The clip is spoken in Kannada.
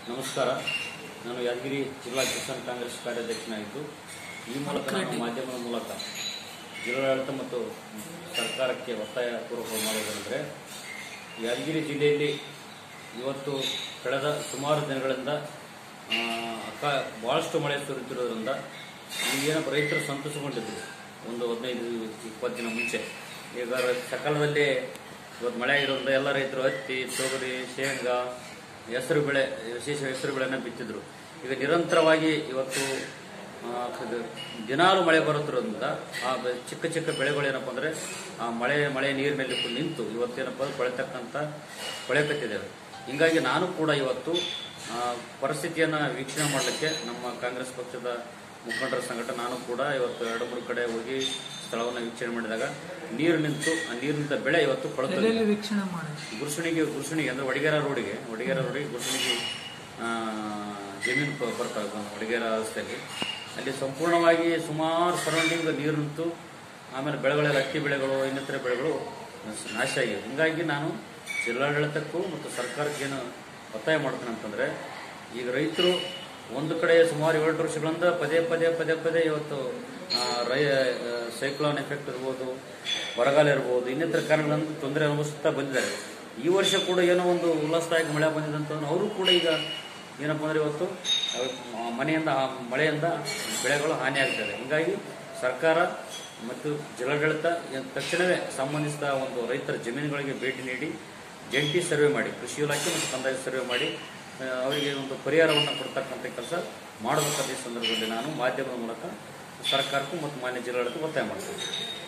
ನಮಸ್ಕಾರ ನಾನು ಯಾದಗಿರಿ ಜಿಲ್ಲಾ ಕಿಸಾನ್ ಕಾಂಗ್ರೆಸ್ ಕಾರ್ಯಾಧ್ಯಕ್ಷನಾಗಿದ್ದು ಈ ಮೂಲಕ ನಾನು ಮಾಧ್ಯಮದ ಮೂಲಕ ಜಿಲ್ಲಾಡಳಿತ ಮತ್ತು ಸರ್ಕಾರಕ್ಕೆ ಒತ್ತಾಯ ಪೂರ್ವಕ ಮಾಡುವುದೆಂದರೆ ಯಾದಗಿರಿ ಜಿಲ್ಲೆಯಲ್ಲಿ ಇವತ್ತು ಕಳೆದ ಸುಮಾರು ದಿನಗಳಿಂದ ಆ, ಅಕ್ಕ ಭಾಳಷ್ಟು ಮಳೆ ಸುರಿತಿರೋದ್ರಿಂದ ಈಗೇನು ರೈತರು ಸಂತೋಷಗೊಂಡಿದ್ರು ಒಂದು ಹದಿನೈದು ಇಪ್ಪತ್ತು ದಿನ ಮುಂಚೆ ಈಗ ರ- ಸಕಾಲದಲ್ಲಿ ಇವತ್ತು ಮಳೆ ಆಗಿರೋದ್ರಿಂದ ಎಲ್ಲ ರೈತರು ಹತ್ತಿ ತೊಗರಿ ಶೇಂಗಾ ಹೆಸರು ಬೆಳೆ ವಿಶೇಷ ಹೆಸರು ಬೆಳೆನ ಬಿತ್ತಿದ್ರು ಈಗ ನಿರಂತರವಾಗಿ ಇವತ್ತು ಆ, ಇದು ದಿನಾಲು ಮಳೆ ಬರುತ್ತಿರೋದ್ರಿಂದ ಆ ಬೆ- ಚಿಕ್ಕ ಚಿಕ್ಕ ಬೆಳೆಗಳೇನಪ್ಪ ಅಂದರೆ ಆ ಮಳೆ ಮಳೆ ನೀರಿನಲ್ಲಿ ಫುಲ್ ನಿಂತು ಇವತ್ತೇನಪ್ಪ ಅಂದ್ರೆ ಕೊಳೆತಕ್ಕಂಥ ಕೊಳೆಕತ್ತಿದ್ದೇವೆ ಹಿಂಗಾಗಿ ನಾನು ಕೂಡ ಇವತ್ತು ಆ, ಪರಿಸ್ಥಿತಿಯನ್ನು ವೀಕ್ಷಣೆ ಮಾಡಲಿಕ್ಕೆ ನಮ್ಮ ಕಾಂಗ್ರೆಸ್ ಪಕ್ಷದ ಮುಖಂಡರ ಸಂಘಟ ನಾನು ಕೂಡ ಇವತ್ತು ಎರಡು ಮೂರು ಕಡೆ ಹೋಗಿ ಸ್ಥಳವನ್ನು ವೀಕ್ಷಣೆ ಮಾಡಿದಾಗ ನೀರು ನಿಂತು ಆ ನೀರಿನಿಂದ ಬೆಳೆ ಇವತ್ತು ಕೊಳೆತ ಎಲ್ಲೆಲ್ಲಿ ವೀಕ್ಷಣೆ ಮಾಡಿ ಗುರುಸುಣಿಗೆ ಗುರುಸುಣಿಗೆ ಅಂದ್ರೆ ವಡಿಗೆರ ರೋಡಿಗೆ ವಡಿಗೆರ ರೋಡಿಗೆ ಗುರುಸುಣಿಗೆ ಆ, ಜಮೀನು ಪ- ಬರ್ತವೆ ಒಂದು ವಡಿಗೆರ ರಸ್ತೆಯಲ್ಲಿ ಅಲ್ಲಿ ಸಂಪೂರ್ಣವಾಗಿ ಸುಮಾರು ಸರೌಂಡಿಂಗ್ ನೀರು ನಿಂತು ಆಮೇಲೆ ಬೆಳೆಗಳೆಲ್ಲ ಅಕ್ಕಿ ಬೆಳೆಗಳು ಇನ್ನಿತರ ಬೆಳೆಗಳು ನಶ- ನಾಶ ಆಗಿವೆ ಹಿಂಗಾಗಿ ನಾನು ಜಿಲ್ಲಾಡಳಿತಕ್ಕೂ ಮತ್ತು ಸರ್ಕಾರಕ್ಕೆ ಏನು ಒತ್ತಾಯ ಮಾಡ್ತೇನೆ ಅಂತಂದ್ರೆ ಈಗ ರೈತರು ಒಂದು ಕಡೆ ಸುಮಾರು ಏಳು ವರ್ಷಗಳಿಂದ ಪದೇ ಪದೇ ಪದೇ ಪದೇ ಇವತ್ತು ಆ, ರೈ ಸೈಕ್ಲೋನ್ ಎಫೆಕ್ಟ್ ಇರ್ಬೋದು ಬರಗಾಲ ಇರ್ಬೋದು ಇನ್ನಿತರ ಕಾರಣಗಳಿಂದ ತೊಂದರೆ ಅನುಭವಿಸುತ್ತಾ ಬಂದಿದ್ದಾರೆ ಈ ವರ್ಷ ಕೂಡ ಏನೋ ಒಂದು ಉಲ್ಲಾಸದಾಯಕ ಮಳೆ ಬಂದಿದೆ ಅಂತಂದ್ರೆ ಅವರು ಕೂಡ ಈಗ ಏನಪ್ಪ ಅಂದ್ರೆ ಇವತ್ತು ಆ, ಮನೆಯಿಂದ ಆ ಮಳೆಯಿಂದ ಬೆಳೆಗಳು ಹಾನಿ ಆಗ್ತದೆ ಹಿಂಗಾಗಿ ಸರ್ಕಾರ ಮತ್ತು ಜಿಲ್ಲಾಡಳಿತ ಏನ್ ತಕ್ಷಣವೇ ಸಂಬಂಧಿಸಿದ ಒಂದು ರೈತರ ಜಮೀನುಗಳಿಗೆ ಭೇಟಿ ನೀಡಿ ಜಂಟಿ ಸರ್ವೆ ಮಾಡಿ ಕೃಷಿ ಇಲಾಖೆ ಮತ್ತು ಕಂದಾಯ ಸರ್ವೆ ಮಾಡಿ ಆ, ಅವರಿಗೆ ಒಂದು ಪರಿಹಾರವನ್ನು ಕೊಡ್ತಕ್ಕಂಥ ಕೆಲಸ ಮಾಡಬೇಕಂತ ಈ ಸಂದರ್ಭದಲ್ಲಿ ನಾನು ಮಾಧ್ಯಮದ ಮೂಲಕ ಸರ್ಕಾರಕ್ಕೂ ಮತ್ತು ಮಾನ್ಯ ಜಿಲ್ಲಾಡಳಿತ ಒತ್ತಾಯ ಮಾಡ್ತೀನಿ